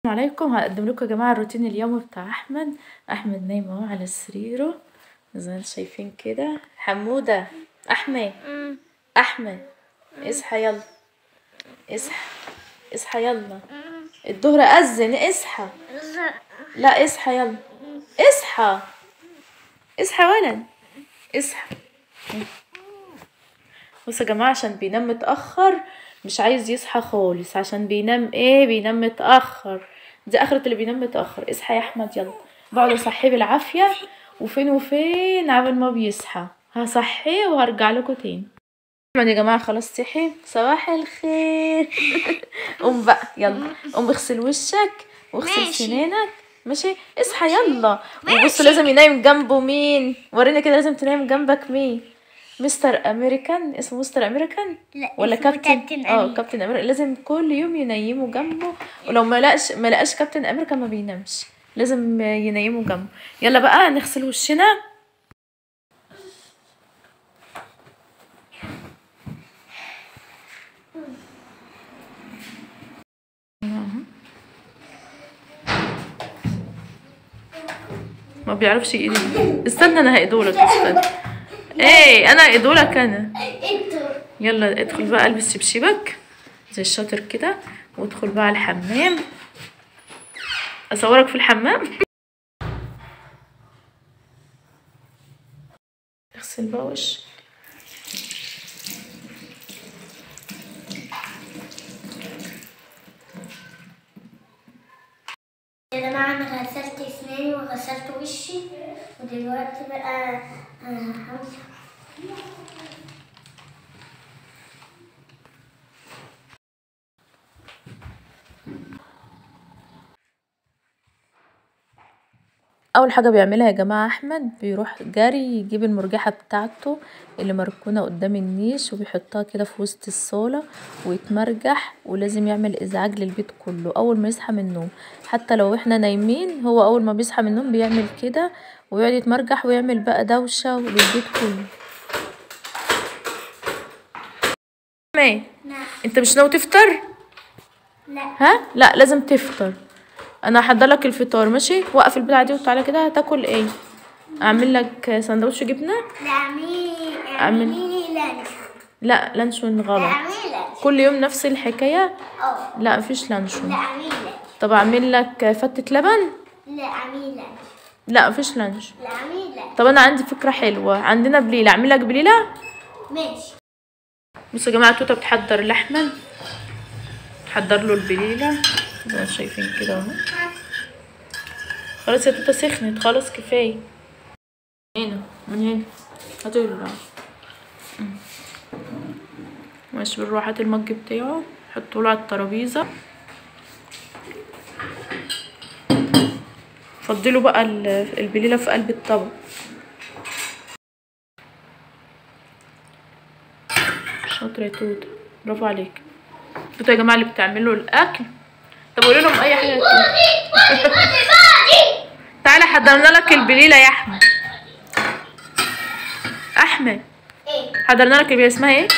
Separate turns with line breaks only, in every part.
السلام عليكم هقدم لكم يا جماعه الروتين اليومي بتاع احمد احمد نايم اهو على سريره زي ما انتم شايفين كده حموده احمد احمد اصحى يلا اصحى اصحى يلا الظهر اذن اصحى لا اصحى يلا اصحى اصحى يا ولد اصحى بصوا يا جماعه عشان بينام متاخر مش عايز يصحى خالص عشان بينام ايه بينام متاخر دي اخرة اللي بينام متاخر اصحى يا احمد يلا بقعد اصحيه بالعافيه وفين وفين عبال ما بيصحى هصحيه وهرجع لكم تاني احمد يا جماعه خلاص صحي صباح الخير قوم بقى يلا قوم اغسل وشك واغسل
ماشي.
سنانك ماشي اصحى يلا وبص لازم ينام جنبه مين وريني كده لازم تنام جنبك مين مستر امريكان اسمه مستر امريكان
لا
ولا
اسمه
كابتن
كابتن
اه
أمريكا.
كابتن امريكا لازم كل يوم ينيمه جنبه ولو ما لقاش ما لقاش كابتن امريكا ما بينامش لازم ينيمه جنبه يلا بقى نغسل وشنا ما بيعرفش يقيد استنى انا هقيدهولك استنى ايه انا هقيدهولك انا
انتوا
يلا ادخل بقى البس شبشبك زي الشاطر كده وادخل بقى الحمام اصورك في الحمام اغسل بقى وش
يا جماعة أنا غسلت أسناني وغسلت وشي ودلوقتي بقى أنا همسح
اول حاجه بيعملها يا جماعه احمد بيروح جري يجيب المرجحه بتاعته اللي مركونه قدام النيش وبيحطها كده في وسط الصاله ويتمرجح ولازم يعمل ازعاج للبيت كله اول ما يصحى من النوم حتى لو احنا نايمين هو اول ما بيصحى من النوم بيعمل كده ويقعد يتمرجح ويعمل بقى دوشه للبيت كله ماي
نعم
انت مش ناوي تفطر
لا
ها لا لازم تفطر انا هحضر لك الفطار ماشي وقف البتاعه دي وتعالى كده هتاكل ايه اعمل لك سندوتش جبنه
لا اعملي
أعمل-
اعملي لانش
لا لانشون غلط
اعملي لانش
كل يوم نفس الحكايه
اه
لا مفيش
لا
لانشون
اعملي لانش
طب اعمل لك فتة لبن
لا اعملي لانش
لا مفيش لانش
لا اعملي لانش
طب انا عندي فكره حلوه عندنا بليله اعمل لك بليله
ماشي
بصوا يا جماعه توته بتحضر لحمه تحضر له البليله زي ما انتم شايفين كده اهو خلاص يا توته سخنت خلاص كفايه هنا من هنا هاتوا ال- أمم. ماشي بالروح هات المج بتاعه حطه له على الترابيزه فضلوا بقى ال- البليله في قلب الطبق شاطرة يا توتة برافو عليك توتة يا جماعة اللي بتعملوا الأكل طب قولوا لهم أي حاجة يا توتة تعالى حضرنا لك البليلة يا أحمد أحمد
ايه
حضرنا لك البليلة اسمها إيه؟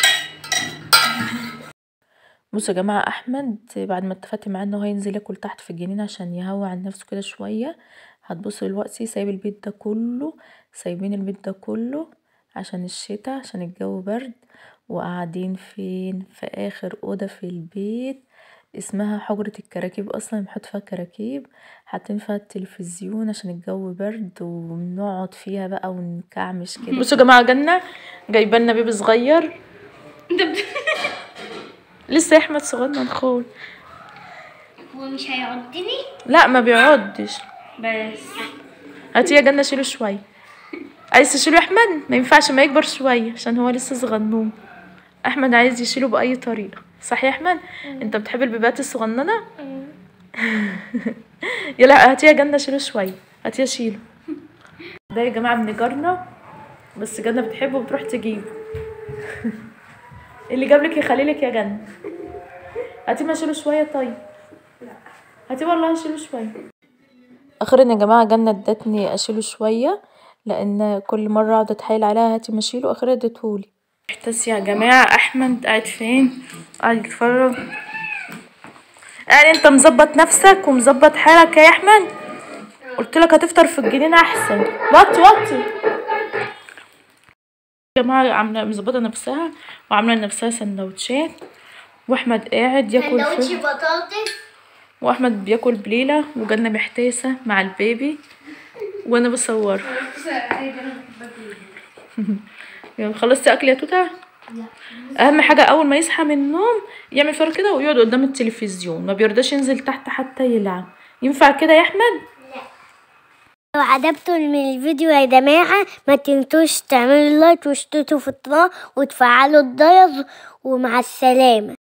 بصوا يا جماعة أحمد بعد ما اتفقت معاه إنه هينزل ياكل تحت في الجنينة عشان يهوى عن نفسه كده شوية هتبصوا دلوقتي سايب البيت ده كله سايبين البيت ده كله عشان الشتا عشان الجو برد وقاعدين فين في آخر أوضة في البيت اسمها حجرة الكراكيب أصلا بنحط فيها كراكيب حاطين فيها التلفزيون عشان الجو برد ونقعد فيها بقى ونكعمش كده بصوا يا جماعة جنة جايبالنا بيبي صغير لسه يا احمد صغنن خول
هو مش هيعضني
لا ما بيقعدش
بس
هاتي يا جنة شيله شوية عايز تشيله يا احمد ما ينفعش ما يكبر شوية عشان هو لسه صغنون احمد عايز يشيله باي طريقة صح يا احمد انت بتحب البيبات الصغننة يلا هاتي يا جنة شيله شوية هاتي يا شيله ده يا جماعة ابن جارنا بس جنة بتحبه وبتروح تجيبه اللي جابلك يخليلك يا جنة هاتي ما شيله شوية طيب هاتي والله شيله شوية اخيرا يا جماعه جنة ادتني اشيله شويه لان كل مره اقعد اتحايل عليها هاتي ما اشيله اخيرا ادتهولي احتس يا جماعه احمد قاعد فين قاعد يتفرج يعني انت مظبط نفسك ومظبط حالك يا احمد قلت لك هتفطر في الجنينه احسن وطي وطي يا جماعه عامله مظبطه نفسها وعامله لنفسها سندوتشات واحمد قاعد ياكل
سندوتش
في
بطاطس
واحمد بياكل بليله وجنة محتاسه مع البيبي وانا بصور يلا خلصتي اكل يا توته اهم حاجه اول ما يصحى من النوم يعمل فطار كده ويقعد قدام التلفزيون ما بيرضاش ينزل تحت حتى يلعب ينفع كده يا احمد
لو عجبتم من الفيديو يا جماعة ما تنسوش تعملوا لايك واشتركوا في القناة وتفعلوا الجرس ومع السلامة